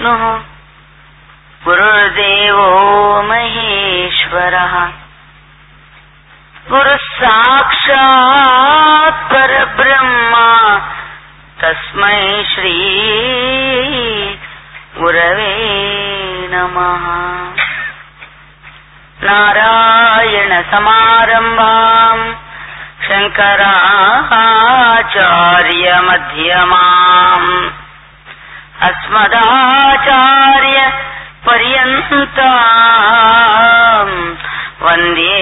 गुरुर्विष्णुः गुरुर्देवो महेश्वरः गुरुः साक्षात् परब्रह्मा तस्मै श्री गुरवे नमः नारायणसमारम्भाम् शङ्कराचार्यमध्यमाम् अस्मदाचार्य पर्यन्ताम् वन्दे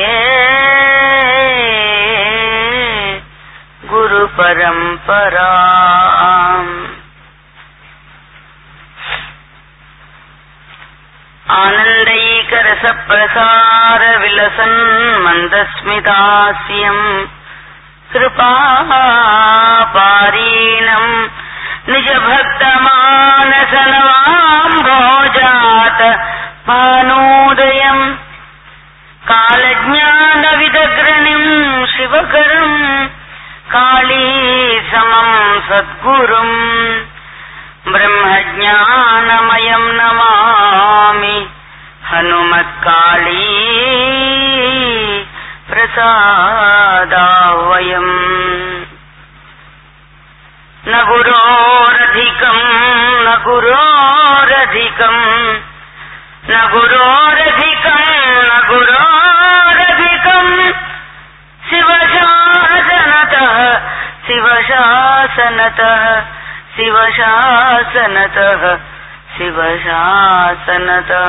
गुरुपरम्पराम् आनन्दैकरसप्रसारविलसन् मन्दस्मितास्यम् कृपापारीणम् निजभक्तमानसनवाम्भोजात भानोदयम् कालज्ञानविदग्रणिम् शिवकरम् काली समम् सद्गुरुम् ब्रह्मज्ञानमयम् नमामि हनुमत्काली प्रसादावयम् न गुरोरधिकम् न गुरोरधिकम् न गुरोरधिकम् न गुरोरधिकम् शिवशासनतः शिवशासनतः शिवशासनतः शिवशासनतः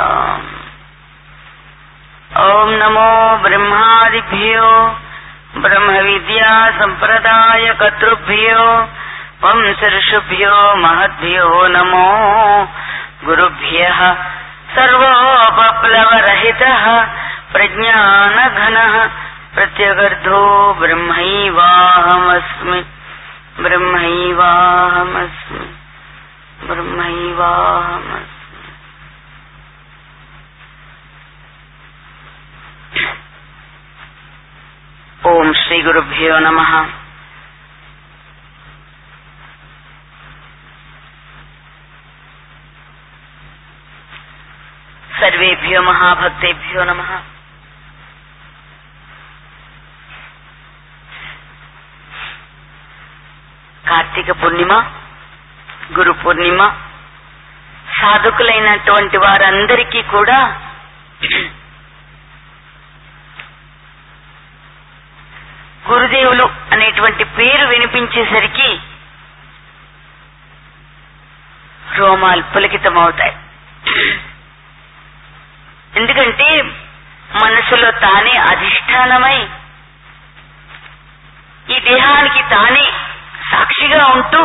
ॐ नमो ब्रह्मादिभ्यो ब्रह्मविद्या सम्प्रदायकर्तृभ्यो वंशऋषुभ्यो महद्भ्यो नमो गुरुभ्यः सर्वोपप्लवरहितः प्रज्ञानघनः प्रत्यगर्धो ब्रह्मैवाहमस्मि ब्रह्मैवाहमस्मि ब्रह्मैवाहमस्मि ఓం శ్రీ గురుభ్యో నమ సర్వేభ్యో మహాభక్తేభ్యో నమ కార్తీక పూర్ణిమ గురు పూర్ణిమ సాధకులైనటువంటి వారందరికీ కూడా గురుదేవులు అనేటువంటి పేరు వినిపించేసరికి రోమాలు పులకితమవుతాయి ఎందుకంటే మనసులో తానే అధిష్టానమై ఈ దేహానికి తానే సాక్షిగా ఉంటూ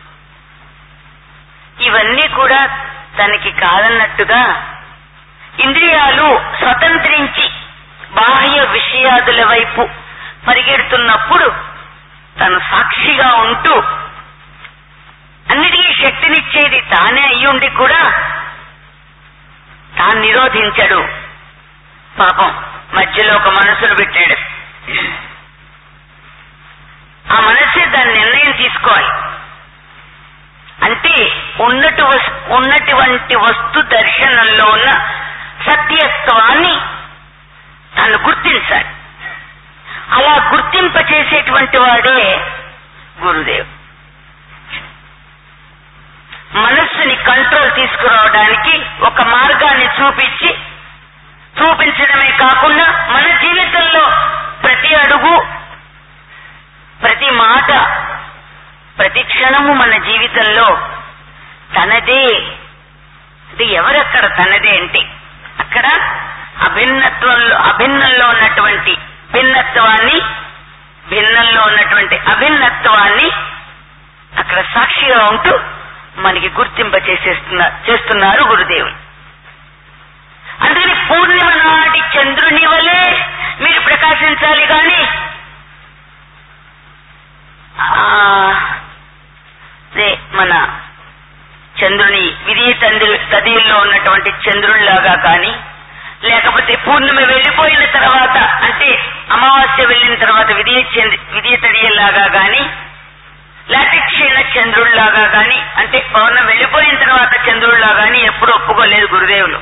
ఇవన్నీ కూడా తనకి కాదన్నట్టుగా ఇంద్రియాలు స్వతంత్రించి బాహ్య విషయాదుల వైపు పరిగెడుతున్నప్పుడు తను సాక్షిగా ఉంటూ అన్నిటికీ శక్తినిచ్చేది తానే అయ్యుండి కూడా తాను నిరోధించడు పాపం మధ్యలో ఒక మనసును పెట్టాడు ఆ మనస్సే దాని నిర్ణయం తీసుకోవాలి అంటే ఉన్నటు వస్- ఉన్నటువంటి వస్తు దర్శనంలో ఉన్న సత్యత్వాన్ని తను గుర్తించాలి అలా గుర్తింపచేసేటువంటి వాడే గురుదేవ్ మనస్సుని కంట్రోల్ తీసుకురావడానికి ఒక మార్గాన్ని చూపించి చూపించడమే కాకుండా మన జీవితంలో ప్రతి అడుగు ప్రతి మాట ప్రతి క్షణము మన జీవితంలో తనదే ఇది ఎవరక్కడ తనదే అంటే అక్కడ అభిన్నత్వంలో అభిన్నంలో ఉన్నటువంటి భిన్నత్వాన్ని భిన్నంలో ఉన్నటువంటి అభిన్నత్వాన్ని అక్కడ సాక్షిగా ఉంటూ మనకి గుర్తింప చేసేస్తున్నారు చేస్తున్నారు గురుదేవులు అందుకని పూర్ణిమ నాటి చంద్రుని వలె మీరు ప్రకాశించాలి కానీ అదే మన చంద్రుని విధి తండ్రి తదిలో ఉన్నటువంటి చంద్రునిలాగా కానీ లేకపోతే పూర్ణిమ వెళ్ళిపోయిన తర్వాత అంటే అమావాస్య వెళ్ళిన తర్వాత విధి విధి తడియలాగా గాని లేకపోతే క్షీణ చంద్రుడిలాగా గాని అంటే పౌర్ణం వెళ్ళిపోయిన తర్వాత తర్వాత చంద్రుడిలా గాని ఎప్పుడు ఒప్పుకోలేదు గురుదేవులు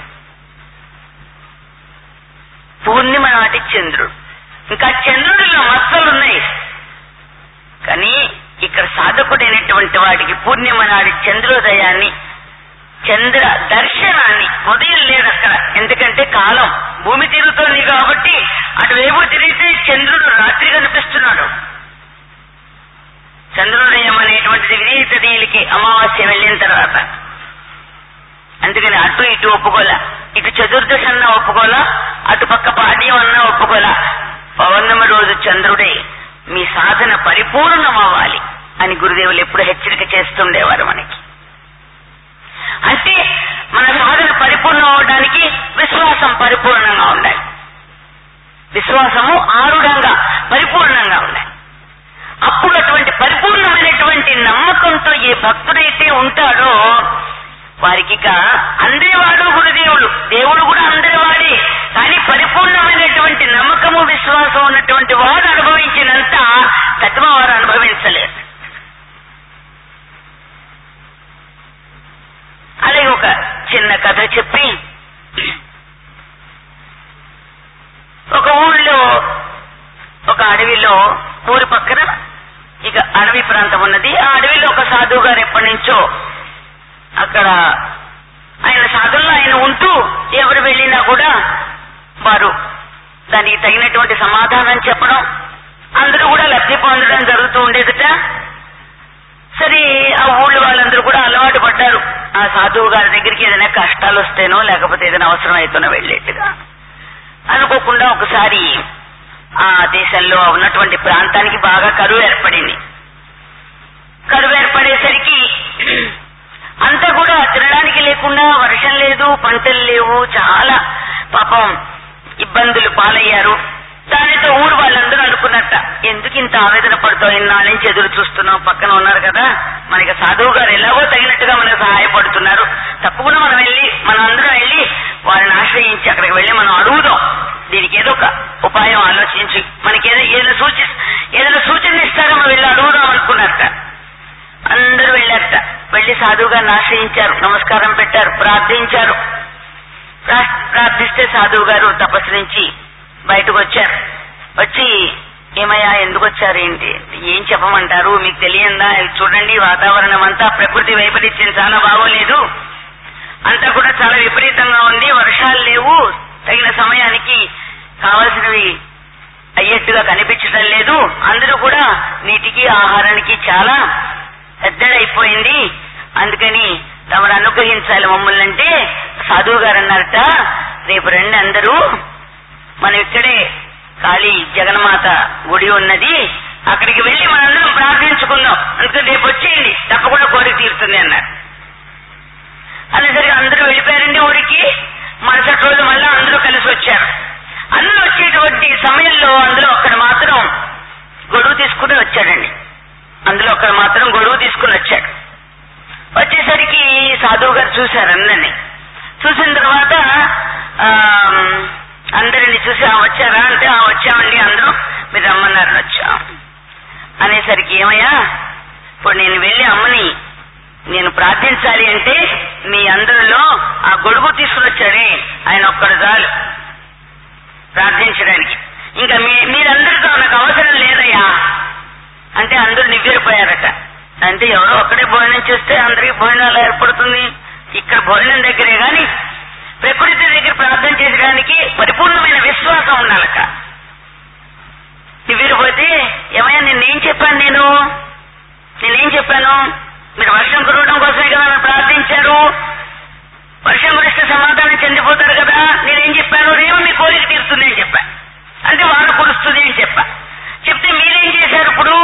పూర్ణిమ నాటి చంద్రుడు ఇంకా చంద్రుడిలో మచ్చలు ఉన్నాయి కానీ ఇక్కడ సాధకుడైనటువంటి వాడికి పూర్ణిమ నాడి చంద్రోదయాన్ని చంద్ర దర్శనాన్ని ఉదయం లేదు అక్కడ ఎందుకంటే కాలం భూమి తిరుగుతోంది కాబట్టి అటువైపు తిరిగితే చంద్రుడు రాత్రి కనిపిస్తున్నాడు చంద్రోదయం అనేటువంటిది వినీత దీనికి అమావాస్య వెళ్ళిన తర్వాత అందుకని అటు ఇటు ఒప్పుకోలా ఇటు చతుర్దశి అన్నా ఒప్పుకోలా అటు పక్క పాడ్యం అన్నా ఒప్పుకోలా పౌర్ణమి రోజు చంద్రుడే మీ సాధన పరిపూర్ణం అవ్వాలి అని గురుదేవులు ఎప్పుడు హెచ్చరిక చేస్తుండేవారు మనకి అంటే మన సాధన పరిపూర్ణం అవడానికి విశ్వాసం పరిపూర్ణంగా ఉండాలి విశ్వాసము ఆరుఢంగా పరిపూర్ణంగా ఉండాలి అప్పుడు అటువంటి పరిపూర్ణమైనటువంటి నమ్మకంతో ఏ భక్తుడైతే ఉంటాడో వారికి ఇక అందరివాడు గురుదేవుడు దేవుడు కూడా అందరివాడే కానీ పరిపూర్ణమైనటువంటి నమ్మకము విశ్వాసం ఉన్నటువంటి వాడు అనుభవించినంత తత్వ వారు అనుభవించలేరు అలాగే ఒక చిన్న కథ చెప్పి ఒక ఊళ్ళో ఒక అడవిలో ఊరి పక్కన ఇక అడవి ప్రాంతం ఉన్నది ఆ అడవిలో ఒక సాధువు గారు ఎప్పటి నుంచో అక్కడ ఆయన సాధనలో ఆయన ఉంటూ ఎవరు వెళ్ళినా కూడా వారు దానికి తగినటువంటి సమాధానం చెప్పడం అందరూ కూడా లబ్ధి పొందడం జరుగుతూ ఉండేదట సరే ఆ ఊళ్ళో వాళ్ళందరూ కూడా అలవాటు పడ్డారు ఆ సాధువు గారి దగ్గరికి ఏదైనా కష్టాలు వస్తేనో లేకపోతే ఏదైనా అవసరం అయితేనో వెళ్ళేట్టుగా అనుకోకుండా ఒకసారి ఆ దేశంలో ఉన్నటువంటి ప్రాంతానికి బాగా కరువు ఏర్పడింది కరువు ఏర్పడేసరికి అంతా కూడా తినడానికి లేకుండా వర్షం లేదు పంటలు లేవు చాలా పాపం ఇబ్బందులు పాలయ్యారు దానితో ఊరు వాళ్ళందరూ అనుకున్నట్ట ఎందుకు ఇంత ఆవేదన పడుతావు ఇన్నాళ్ళ నుంచి ఎదురు చూస్తున్నాం పక్కన ఉన్నారు కదా మనకి సాధువు గారు ఎలాగో తగినట్టుగా మనకు సహాయపడుతున్నారు తప్పకుండా మనం వెళ్ళి మనం అందరం వెళ్ళి వారిని ఆశ్రయించి అక్కడికి వెళ్ళి మనం అడుగుదాం దీనికి ఏదో ఒక ఉపాయం ఆలోచించి మనకి ఏదో ఏదైనా సూచి ఏదైనా సూచన ఇస్తారో మనం వెళ్ళి అడుగుదాం అనుకున్నారట అందరూ వెళ్ళారట వెళ్లి సాధువు గారిని ఆశ్రయించారు నమస్కారం పెట్టారు ప్రార్థించారు ప్రా- ప్రార్థిస్తే సాధువు గారు తపస్సు నుంచి బయటకు వచ్చారు వచ్చి ఏమయ్యా ఎందుకు వచ్చారు ఏంటి ఏం చెప్పమంటారు మీకు తెలియందా ఇది చూడండి వాతావరణం అంతా ప్రకృతి వైపరీత్యం చాలా బాగోలేదు అంతా కూడా చాలా విపరీతంగా ఉంది వర్షాలు లేవు తగిన సమయానికి కావలసినవి అయ్యేట్టుగా కనిపించడం లేదు అందరూ కూడా నీటికి ఆహారానికి చాలా పెద్దదైపోయింది అందుకని తమను అనుగ్రహించాలి మమ్మల్ని అంటే సాధువు గారు అన్నారట రేపు రండి అందరూ మనం ఇక్కడే కాళీ జగన్మాత గుడి ఉన్నది అక్కడికి వెళ్లి మనందరం ప్రార్థించుకుందాం అందుకని రేపు వచ్చేయండి తప్పకుండా కోరిక తీరుతుంది అన్నారు అనేసరికి అందరూ వెళ్ళిపోయారండి ఊరికి మరుసటి రోజు మళ్ళా అందరూ కలిసి వచ్చారు అందరూ వచ్చేటువంటి సమయంలో అందులో ఒక్కడు మాత్రం గొడుగు తీసుకుని వచ్చాడండి అందులో ఒకడు మాత్రం గొడుగు తీసుకుని వచ్చాడు వచ్చేసరికి సాధువు గారు చూశారు అందరిని చూసిన తర్వాత ఆ, అందరిని చూసి "ఆ, వచ్చారా అంటే "ఆ, వచ్చామండి అందరూ మీరు రమ్మన్నారు వచ్చాం అనేసరికి ఏమయ్యా ఇప్పుడు నేను వెళ్ళి అమ్మని నేను ప్రార్థించాలి అంటే మీ అందరిలో ఆ గొడుగు తీసుకుని వచ్చాడే ఆయన ఒక్కడు చాలు ప్రార్థించడానికి ఇంకా మీ మీరందరితో నాకు అవసరం లేదయ్యా అంటే అందరూ నివ్వెరపోయారట అంటే ఎవరో ఒక్కడే భోజనం చేస్తే అందరికి భోజనం ఎలా ఏర్పడుతుంది ఇక్కడ భోజనం దగ్గరే గాని ప్రకృతి దగ్గర ప్రార్థన చేసడానికి పరిపూర్ణమైన విశ్వాసం ఉండాలక నివ్వెరపోతే ఏమయ్యా నిన్నేం చెప్పాను నేను నేనేం చెప్పాను మీరు వర్షం కురవడం కోసమే కదా నన్ను ప్రార్థించారు వర్షం కురిస్తే సమాధానం చెందిపోతారు కదా నేనేం చెప్పాను రేపు మీ కోరిక తీరుతుంది అని చెప్పా అంటే వాన కురుస్తుంది అని చెప్పా చెప్తే మీరేం చేశారు ఇప్పుడు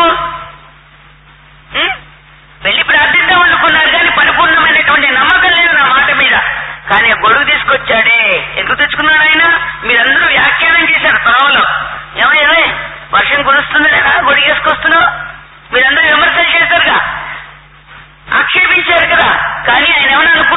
ఉం? వెళ్ళి ప్రార్థిద్దాం అనుకున్నారు కానీ పరిపూర్ణమైనటువంటి నమ్మకం లేదు నా మాట మీద కానీ ఆ గొడుగు తీసుకొచ్చాడే ఎందుకు తెచ్చుకున్నాడు ఆయన మీరందరూ వ్యాఖ్యానం చేశారు పొలంలో ఏమయ్యే వర్షం కురుస్తుంది లేదా గొడుగు వేసుకొస్తున్నావు మీరందరూ విమర్శలు చేశారుగా ఆక్షేపించారు కదా కానీ ఆయన ఏమన్నా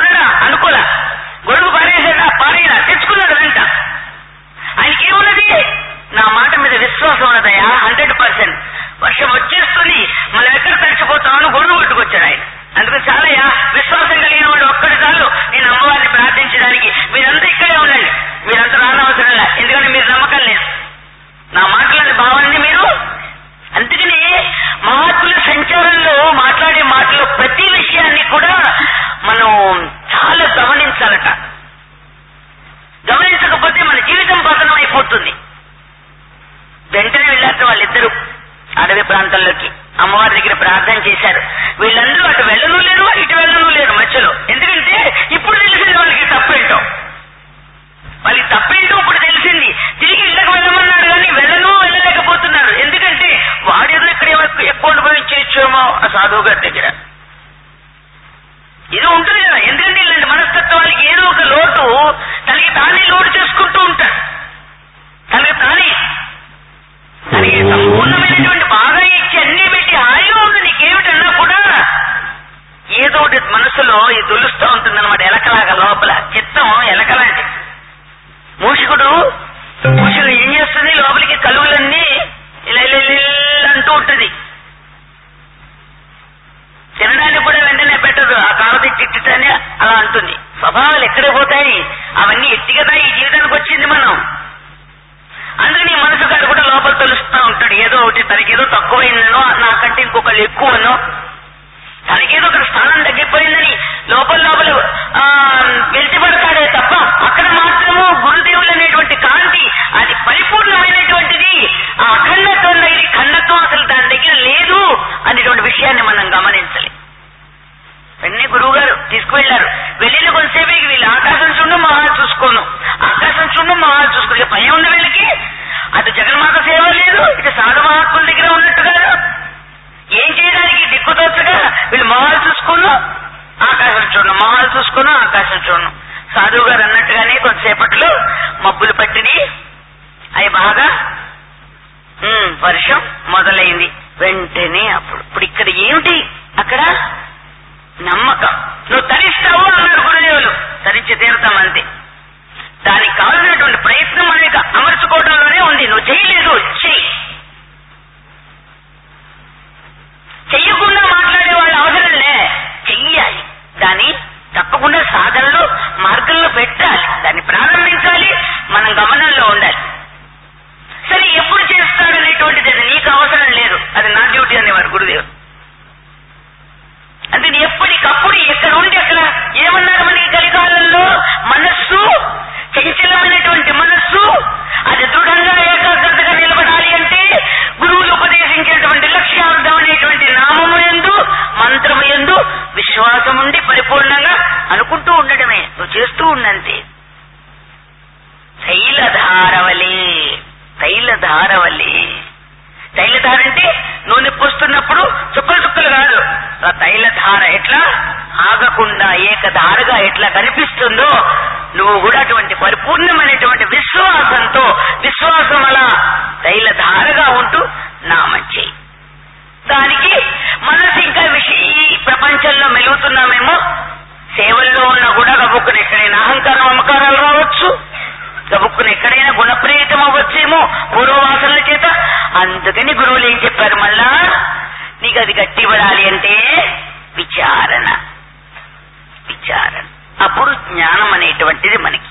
గమనించాలట గమనించకపోతే మన జీవితం పతనం అయిపోతుంది వెంటనే వెళ్ళారు వాళ్ళిద్దరూ అడవి ప్రాంతంలోకి అమ్మవారి దగ్గర ప్రార్థన చేశారు వీళ్ళందరూ అటు వెళ్ళను లేరు ఇటు వెళ్ళను లేరు మధ్యలో ఎందుకంటే ఇప్పుడు తెలిసింది వాళ్ళకి తప్పేంటో వాళ్ళకి తప్పేంటో ఇప్పుడు తెలిసింది తిరిగి ఇళ్ళకి వెళ్ళమన్నాడు కానీ వెళ్ళను వెళ్ళలేకపోతున్నారు ఎందుకంటే వాడేదో ఇక్కడ ఏమో ఎక్కువ అనుభవించేమో ఆ సాధువు గారి దగ్గర ఇది ఉంటుంది కదా ఎందుకంటే ఇలాంటి మనస్తత్వాలకి ఏదో ఒక లోటు తనకి తానే లోటు చేసుకుంటూ ఉంటాడు తనకి తానే తనకి సంపూర్ణమైనటువంటి బాగా ఇచ్చి అన్ని పెట్టి హాయిగా ఉంది నీకేమిటన్నా కూడా ఏదో ఒకటి మనసులో ఇది దులుస్తూ ఉంటుంది అనమాట ఎలకలాగా లోపల చిత్తం ఎలకలాంటి మూషికుడు మూషికుడు ఏం చేస్తుంది లోపలికి కలువులన్నీ ఇలా ఇలా ఇలా ఇలా అంటూ ఉంటుంది తినడానికి కూడా వెంటనే పెట్టదు ఆ కావతి తిట్టుతానే అలా అంటుంది స్వభావాలు ఎక్కడికి పోతాయి అవన్నీ ఎత్తి కదా ఈ జీవితానికి వచ్చింది మనం అందుకని ఈ మనసు గారు కూడా లోపల తెలుస్తూ ఉంటాడు ఏదో ఒకటి తనకేదో తక్కువైందనో నాకంటే ఇంకొకళ్ళు ఎక్కువనో తనకేదో ఒక స్థానం తగ్గిపోయిందని లోపల లోపల ఆ, వెళ్తి పడతాడే తప్ప అక్కడ మాత్రము గురుదేవులు అనేటువంటి కాంతి అది పరిపూర్ణమైనటువంటిది ఆ అఖండత్వం దగ్గర ఖండత్వం అసలు దాని దగ్గర లేదు అనేటువంటి విషయాన్ని మనం గమనించాలి వెన్నీ గురువు గారు తీసుకువెళ్లారు వెళ్ళిన కొంతసేపు వీళ్ళు ఆకాశం చూడు మహాలు చూసుకోను ఆకాశం చూడు మహాలు చూసుకో ఇక భయం ఉంది వీళ్ళకి అటు జగన్మాత సేవ లేదు ఇటు సాధు మహాత్ముల దగ్గర ఉన్నట్టు కాదు ఏం చేయడానికి దిక్కుతోచగా వీళ్ళు మొహాలు చూసుకోను ఆకాశం చూడను మొహాలు చూసుకోను ఆకాశం చూడను సాధువు గారు అన్నట్టుగానే కొంతసేపట్లో మబ్బులు పట్టిని అవి బాగా ఉమ్, వర్షం మొదలైంది వెంటనే అప్పుడు ఇప్పుడు ఇక్కడ ఏమిటి అక్కడ నమ్మకం నువ్వు తరిస్తావు అన్నారు గురుదేవులు తరించి తీరుతాం అంతే దానికి కావాల్సినటువంటి ప్రయత్నం అనేక అమర్చుకోవడంలోనే ఉంది నువ్వు చేయలేదు చెయ్యి చెయ్యకుండా మాట్లాడే వాళ్ళ అవసరంలే చెయ్యాలి దాన్ని తప్పకుండా సాధనలో మార్గంలో పెట్టాలి దాన్ని ప్రారంభించాలి మనం గమనంలో ఉండాలి సరే ఎప్పుడు చేస్తాడనేటువంటిది అది నీకు అవసరం లేదు అది నా డ్యూటీ అనేవారు గురుదేవుడు అంటే నీ ఎప్పటికప్పుడు ఎక్కడ ఉండి అక్కడ ఏమన్నారు మనకి కలికాలంలో మనస్సు చంచలమైనటువంటి మనస్సు అది దృఢంగా ఏకాగ్రతగా నిలబడాలి అంటే గురువులు ఉపదేశించేటువంటి లక్ష్యార్థం అనేటువంటి నామము ఎందు మంత్రము ఎందు విశ్వాసం ఉండి పరిపూర్ణంగా అనుకుంటూ ఉండడమే నువ్వు చేస్తూ ఉండంతే తైలధారవలే తైలధారవలే తైలధార అంటే నూనె పోస్తున్నప్పుడు చుక్కలు చుక్కలు కాదు ఆ తైలధార ఎట్లా ఆగకుండా ఏకధారగా ఎట్లా కనిపిస్తుందో నువ్వు కూడా అటువంటి పరిపూర్ణమైనటువంటి విశ్వాసంతో విశ్వాసం అలా తైలధారగా ఉంటూ నామం చేయి దానికి మనసు ఇంకా విష ఈ ప్రపంచంలో మెలుగుతున్నామేమో సేవల్లో ఉన్న కూడా గబుక్కుని ఎక్కడైనా అహంకారం అమ్మకారాలు రావచ్చు గబుక్కుని ఎక్కడైనా గుణప్రేరితం అవ్వచ్చేమో పూర్వవాసనల చేత అందుకని గురువులు ఏం చెప్పారు మళ్ళా నీకు అది గట్టిపడాలి అంటే విచారణ విచారణ అప్పుడు జ్ఞానం అనేటువంటిది మనకి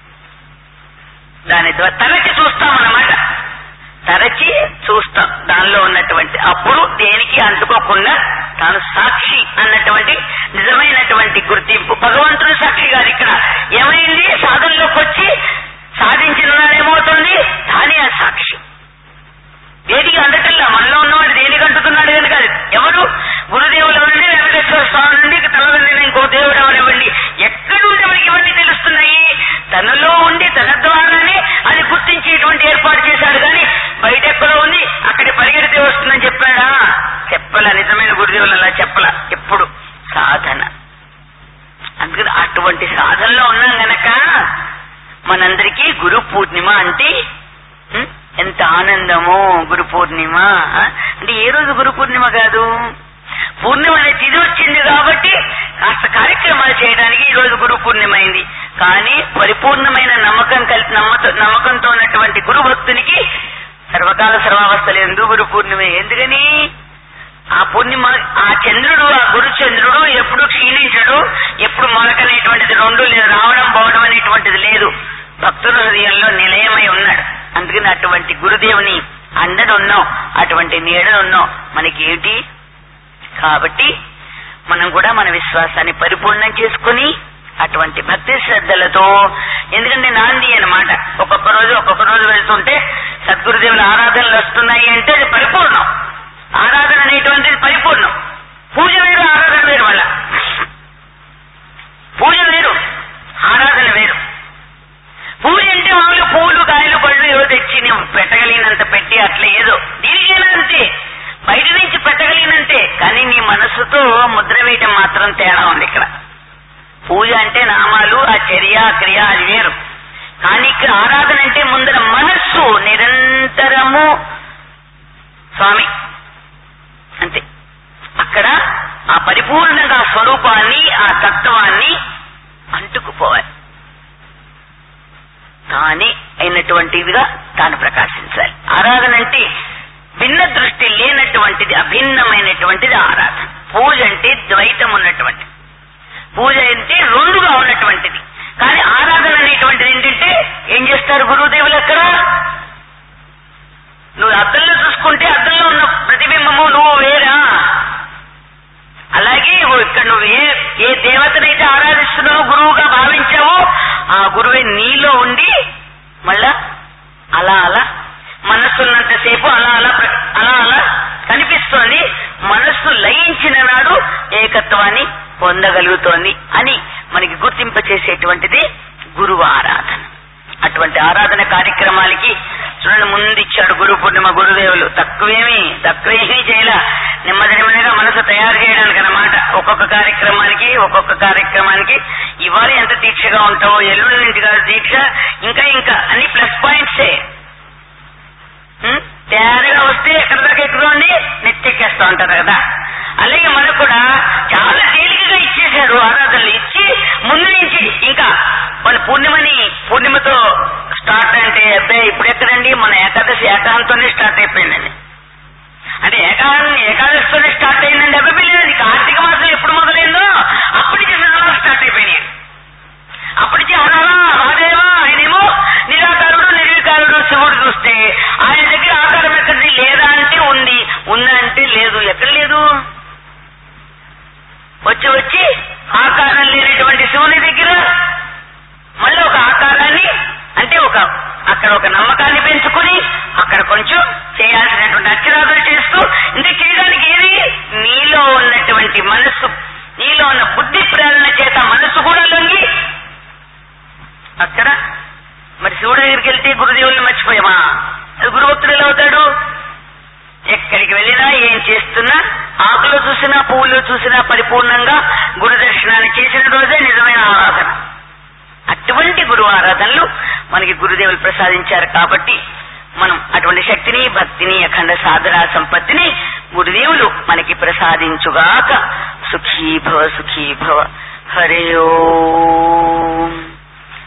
దాని ద్వారా తరచి చూస్తామన్నమాట తరచి చూస్తాం దానిలో ఉన్నటువంటి అప్పుడు దేనికి అంటుకోకుండా తాను సాక్షి అన్నటువంటి నిజమైనటువంటి గుర్తింపు భగవంతుడు సాక్షి కాదు ఇక్కడ ఏమైంది సాధనలోకి వచ్చి సాధించిన నాడు ఏమవుతుంది తానే ఆ సాక్షి దేనికి అందటల్లా మనలో ఉన్నవాడు దేనికి అంటుతున్నాడు కనుక కాదు ఎవరు గురుదేవులు ఎవరండి వెంకటేశ్వర స్వామి నుండి తలవండిన ఇంకో దేవుడు ఎవరివ్వండి ఎక్కడ ఉంటే మనకి ఇవన్నీ తెలుస్తున్నాయి తనలో ఉండి తన ద్వారానే అది గుర్తించేటువంటి ఏర్పాటు చేశాడు కానీ బయట ఎక్కడో ఉంది అక్కడి పరిగెడితే వస్తుందని చెప్పాడా చెప్పల నిజమైన గురుదేవులు అలా చెప్పల ఎప్పుడు సాధన అందుకని అటువంటి సాధనలో ఉన్నాం గనక మనందరికీ గురు పూర్ణిమ అంటే ఉం, ఎంత ఆనందమో గురు పూర్ణిమ ఆ? అంటే ఏ రోజు గురు పూర్ణిమ కాదు పూర్ణిమ అనే తిథి వచ్చింది కాబట్టి కాస్త కార్యక్రమాలు చేయడానికి ఈ రోజు గురు పూర్ణిమ అయింది కానీ పరిపూర్ణమైన నమ్మకం కలిసి నమ్మతో నమ్మకంతో ఉన్నటువంటి గురు భక్తునికి సర్వకాల సర్వావస్థలు ఎందు గురు పూర్ణిమ ఎందుకని ఆ పూర్ణిమ ఆ చంద్రుడు ఆ గురు చంద్రుడు ఎప్పుడు క్షీణించడు ఎప్పుడు మొలకనేటువంటిది రెండు లేదు రావడం పోవడం అనేటువంటిది లేదు భక్తుల హృదయంలో నిలయమై ఉన్నాడు అందుకని అటువంటి గురుదేవుని అండనున్నాం అటువంటి నీడనున్నాం మనకి ఏమిటి కాబట్టి మనం కూడా మన విశ్వాసాన్ని పరిపూర్ణం చేసుకుని అటువంటి భక్తి శ్రద్ధ పూజతో ఎందుకంటే నాంది అన్నమాట ఒక్కొక్క రోజు ఒక్కొక్క రోజు వెళ్తుంటే సద్గురుదేవుల ఆరాధనలు వస్తున్నాయి అంటే అది పరిపూర్ణం ఆరాధన అనేటువంటిది పరిపూర్ణం పూజ వేరు ఆరాధన వేరు వల్ల పూజ వేరు ఆరాధన వేరు పూజ అంటే మామూలు పూలు కాయలు పళ్ళు ఏదో తెచ్చి నేను పెట్టగలిగినంత పెట్టి అట్లా ఏదో దీనికైనా అంతే బయట నుంచి పెట్టగలిగినంతే కానీ నీ మనస్సుతో ముద్ర వేయటం మాత్రం తేడా ఉంది ఇక్కడ పూజ అంటే నామాలు ఆ చర్య ఆ క్రియ అది వేరు కానీ ఇక్కడ ఆరాధన అంటే ముందర మనస్సు నిరంతరము స్వామి అంతే అక్కడ ఆ పరిపూర్ణంగా ఆ స్వరూపాన్ని ఆ తత్వాన్ని అంటుకుపోవాలి తానే అయినటువంటిదిగా తాను ప్రకాశించాలి ఆరాధన అంటే భిన్న దృష్టి లేనటువంటిది అభిన్నమైనటువంటిది ఆరాధన పూజ అంటే ద్వైతం ఉన్నటువంటిది పూజ అంటే రెండుగా ఉన్నటువంటిది కానీ ఆరాధన అనేటువంటిది ఏంటంటే ఏం చేస్తారు గురుదేవులు అక్కడ నువ్వు అద్దంలో చూసుకుంటే అద్దంలో ఉన్న ప్రతిబింబము నువ్వు వేరా అలాగే ఇగో ఇక్కడ నువ్వు ఏ ఏ దేవతనైతే ఆరాధిస్తున్నావో గురువుగా భావించావో ఆ గురువే నీలో ఉండి మళ్ళా అలా అలా మనస్సున్నంతసేపు అలా అలా ప్ర- అలా అలా కనిపిస్తోంది మనస్సు లయించిన నాడు ఏకత్వాన్ని పొందగలుగుతోంది అని మనకి గుర్తింపచేసేటువంటిది గురువు ఆరాధన అటువంటి ఆరాధన కార్యక్రమాలకి చూడండి ముందు ఇచ్చాడు గురు పూర్ణిమ గురుదేవులు తక్కువేమి తక్కువేమీ చేయలే నెమ్మది నెమ్మదిగా మనసు తయారు చేయడానికి అన్నమాట ఒక్కొక్క కార్యక్రమానికి ఒక్కొక్క కార్యక్రమానికి ఇవాళ ఎంత దీక్షగా ఉంటావో ఎల్లుండి నుంచి కాదు దీక్ష ఇంకా ఇంకా అన్ని ప్లస్ పాయింట్సే ఉం? తయారుగా వస్తే ఎక్కడ దాకా ఎక్కుతుంది నెత్తెక్కేస్తా ఉంటారు కదా అలాగే మనకు కూడా చాలా తేలికగా ఇచ్చేశారు ఆరాధనలు ఇచ్చి ముందు నుంచి ఇంకా మన పూర్ణిమని పూర్ణిమతో స్టార్ట్ అంటే అబ్బాయి ఇప్పుడు ఎక్కడండి మన ఏకాదశి ఏకాంతోనే స్టార్ట్ అయిపోయిందండి అంటే ఏకా ఏకాదశితోనే స్టార్ట్ అయిందండి అబ్బాయి లేదు కార్తీక మాసం ఎప్పుడు మొదలైందో అప్పటి నుంచి స్నానాలు స్టార్ట్ అయిపోయినాయి అప్పటి నుంచి హరహర మహాదేవా ఆయనేమో నిరాకారుడు నిర్వికారుడు శివుడు చూస్తే ఆయన దగ్గర ఆకారం ఎక్కడిది లేదా అంటే ఉంది ఉందా అంటే లేదు ఎక్కడ లేదు వచ్చి వచ్చి ఆకారం లేనటువంటి శివుని దగ్గర మళ్ళీ ఒక ఆకారాన్ని అంటే ఒక అక్కడ ఒక నమ్మకాన్ని పెంచుకుని అక్కడ కొంచెం చేయాల్సినటువంటి అక్షరాలు చేస్తూ ఇంకా చేయడానికి ఏది నీలో ఉన్నటువంటి మనస్సు నీలో ఉన్న బుద్ధి ప్రేరణ చేత మనస్సు కూడా లొంగి అక్కడ మరి శివుడి దగ్గరికి వెళ్తే గురుదేవుల్ని మర్చిపోయామా అది గురుభక్తుడు ఎలా అవుతాడు ఎక్కడికి వెళ్ళినా ఏం చేస్తున్నా ఆకులో చూసినా పువ్వులో చూసినా పరిపూర్ణంగా గురు దర్శనాన్ని చేసిన రోజే నిజమైన ఆరాధన అటువంటి గురు ఆరాధనలు మనకి గురుదేవులు ప్రసాదించారు కాబట్టి మనం అటువంటి శక్తిని భక్తిని అఖండ సాధన సంపత్తిని గురుదేవులు మనకి ప్రసాదించుగాక సుఖీ భవ సుఖీ భవ హరే ఓ